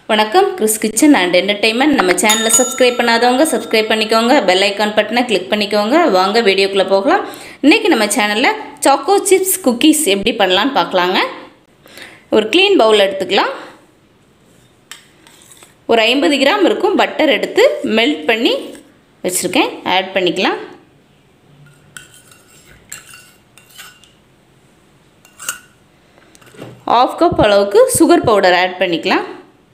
வணக்கம் Chris kitchen and entertainment நம்ம சேனலை சப்ஸ்கிரைப் பண்ணாதவங்க சப்ஸ்கிரைப் பண்ணிக்கோங்க பெல் ஐக்கான் பட்டனை கிளிக் பண்ணிக்கோங்க வாங்க வீடியோக்குள்ளே போகலாம் இன்றைக்கி நம்ம சேனலில் சாக்கோ சிப்ஸ் குக்கீஸ் எப்படி பண்ணலான்னு பார்க்கலாங்க ஒரு க்ளீன் பவுல் எடுத்துக்கலாம் ஒரு ஐம்பது கிராம் இருக்கும் பட்டர் எடுத்து மெல்ட் பண்ணி வச்சுருக்கேன் ஆட் பண்ணிக்கலாம் ஆஃப் கப் அளவுக்கு சுகர் பவுடர் ஆட் பண்ணிக்கலாம்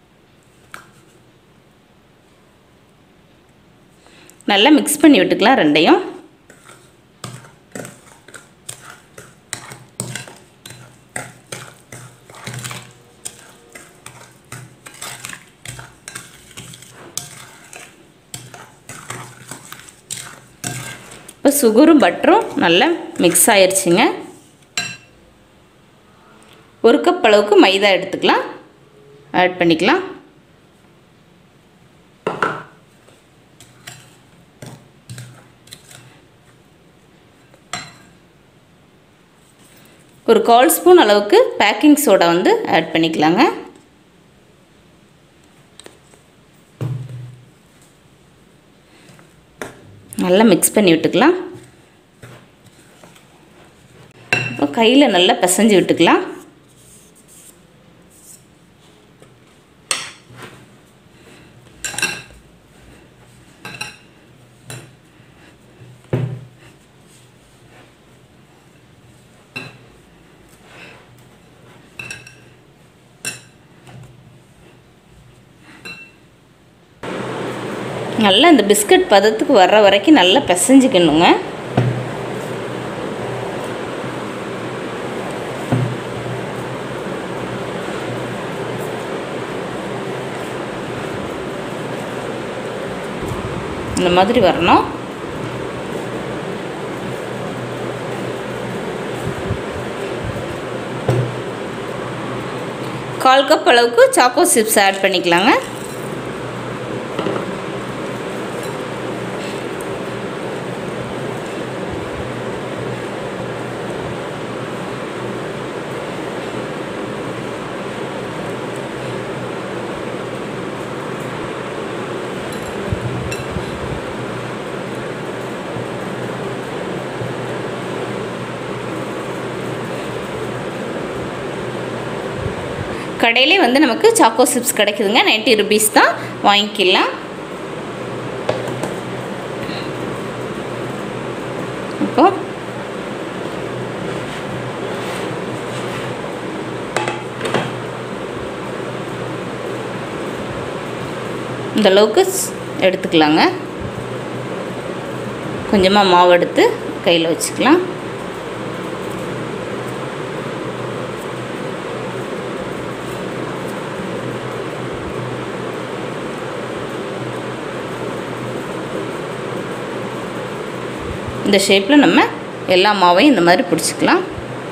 நல்லா மிக்ஸ் பண்ணி விட்டுக்கலாம் ரெண்டையும் இப்போ சுகரும் பட்டரும் நல்லா மிக்ஸ் ஆயிடுச்சுங்க ஒரு கப் அளவுக்கு மைதா எடுத்துக்கலாம் ஆட் பண்ணிக்கலாம் ஒரு கால் ஸ்பூன் அளவுக்கு பேக்கிங் சோடா வந்து ஆட் பண்ணிக்கலாங்க நல்லா மிக்ஸ் பண்ணி விட்டுக்கலாம் இப்போ கையில் நல்லா பிசைஞ்சு விட்டுக்கலாம் நல்லா இந்த பிஸ்கட் பதத்துக்கு வர்ற வரைக்கும் நல்லா பிசைஞ்சிக்கணுங்க இந்த மாதிரி வரணும் கால் கப் அளவுக்கு சாக்கோ சிப்ஸ் ஆட் பண்ணிக்கலாங்க கடையிலே வந்து நமக்கு சாக்கோ சிப்ஸ் கிடைக்குதுங்க நைன்ட்டி ருபீஸ் தான் வாங்கிக்கலாம் இப்போ இந்த அளவுக்கு எடுத்துக்கலாங்க கொஞ்சமாக மாவு எடுத்து கையில் வச்சுக்கலாம் இந்த ஷேப்பில் நம்ம எல்லா மாவையும் இந்த மாதிரி பிடிச்சிக்கலாம்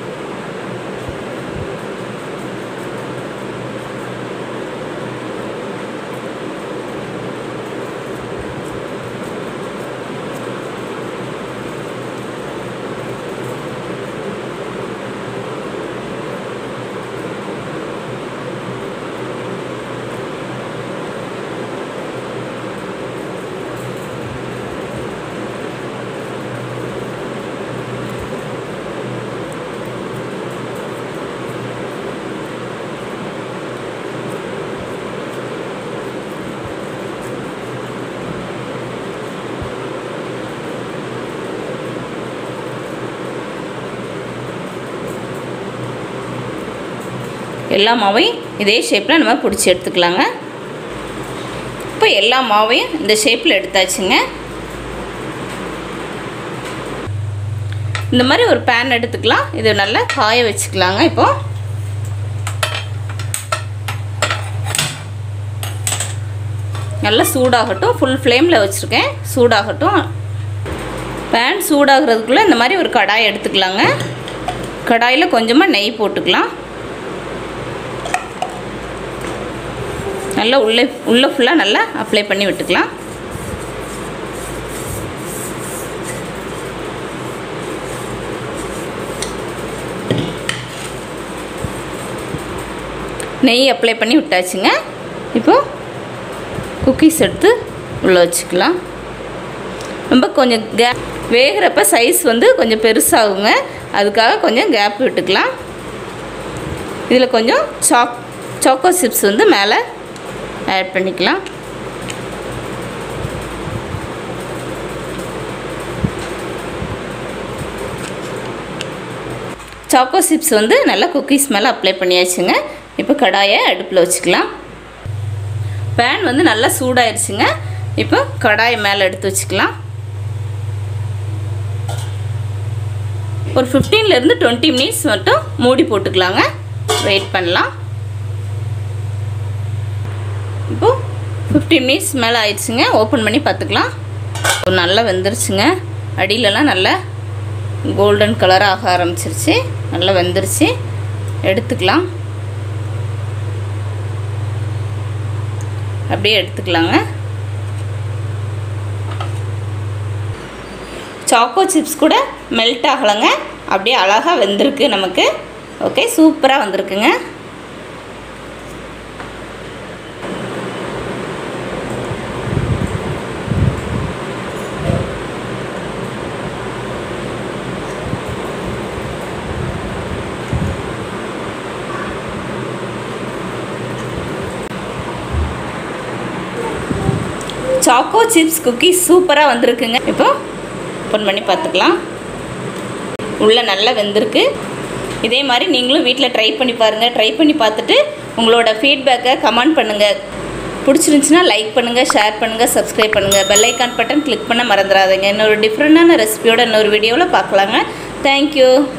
எல்லா மாவையும் இதே ஷேப்பில் நம்ம பிடிச்சி எடுத்துக்கலாங்க இப்போ எல்லா மாவையும் இந்த ஷேப்பில் எடுத்தாச்சுங்க இந்த மாதிரி ஒரு பேன் எடுத்துக்கலாம் இது நல்லா காய வச்சுக்கலாங்க இப்போ நல்லா சூடாகட்டும் ஃபுல் ஃப்ளேமில் வச்சுருக்கேன் சூடாகட்டும் பேன் சூடாகிறதுக்குள்ளே இந்த மாதிரி ஒரு கடாய் எடுத்துக்கலாங்க கடாயில் கொஞ்சமாக நெய் போட்டுக்கலாம் நல்லா உள்ளே உள்ளே ஃபுல்லாக நல்லா அப்ளை பண்ணி விட்டுக்கலாம் நெய் அப்ளை பண்ணி விட்டாச்சுங்க இப்போ குக்கீஸ் எடுத்து உள்ளே வச்சுக்கலாம் ரொம்ப கொஞ்சம் கே வேகிறப்ப சைஸ் வந்து கொஞ்சம் பெருசாகுங்க அதுக்காக கொஞ்சம் கேப் விட்டுக்கலாம் இதில் கொஞ்சம் சாக் சாக்கோ சிப்ஸ் வந்து மேலே ஆட் பண்ணிக்கலாம் சாக்கோ சிப்ஸ் வந்து நல்லா குக்கீஸ் மேலே அப்ளை பண்ணியாச்சுங்க இப்போ கடாயை அடுப்பில் வச்சுக்கலாம் பேன் வந்து நல்லா சூடாயிருச்சுங்க இப்போ கடாயை மேலே எடுத்து வச்சுக்கலாம் ஒரு ஃபிஃப்டீன்லேருந்து டுவெண்ட்டி மினிட்ஸ் மட்டும் மூடி போட்டுக்கலாங்க வெயிட் பண்ணலாம் இப்போது ஃபிஃப்டீன் மினிட்ஸ் மேலே ஆயிடுச்சுங்க ஓப்பன் பண்ணி பார்த்துக்கலாம் நல்லா வெந்துருச்சுங்க அடியிலலாம் நல்லா கோல்டன் கலர் ஆக ஆரம்பிச்சிருச்சு நல்லா வெந்துருச்சு எடுத்துக்கலாம் அப்படியே எடுத்துக்கலாங்க சாக்கோ சிப்ஸ் கூட மெல்ட் ஆகலைங்க அப்படியே அழகாக வெந்திருக்கு நமக்கு ஓகே சூப்பராக வந்திருக்குங்க சாக்கோ சிப்ஸ் குக்கீஸ் சூப்பராக வந்திருக்குங்க இப்போ ஓப்பன் பண்ணி பார்த்துக்கலாம் உள்ளே நல்லா வெந்திருக்கு இதே மாதிரி நீங்களும் வீட்டில் ட்ரை பண்ணி பாருங்கள் ட்ரை பண்ணி பார்த்துட்டு உங்களோட ஃபீட்பேக்கை கமெண்ட் பண்ணுங்கள் பிடிச்சிருந்துச்சின்னா லைக் பண்ணுங்கள் ஷேர் பண்ணுங்கள் சப்ஸ்கிரைப் பண்ணுங்கள் பெல் ஐக்கான் பட்டன் கிளிக் பண்ண மறந்துடாதீங்க இன்னொரு டிஃப்ரெண்டான ரெசிபியோட இன்னொரு வீடியோவில் பார்க்கலாங்க தேங்க்யூ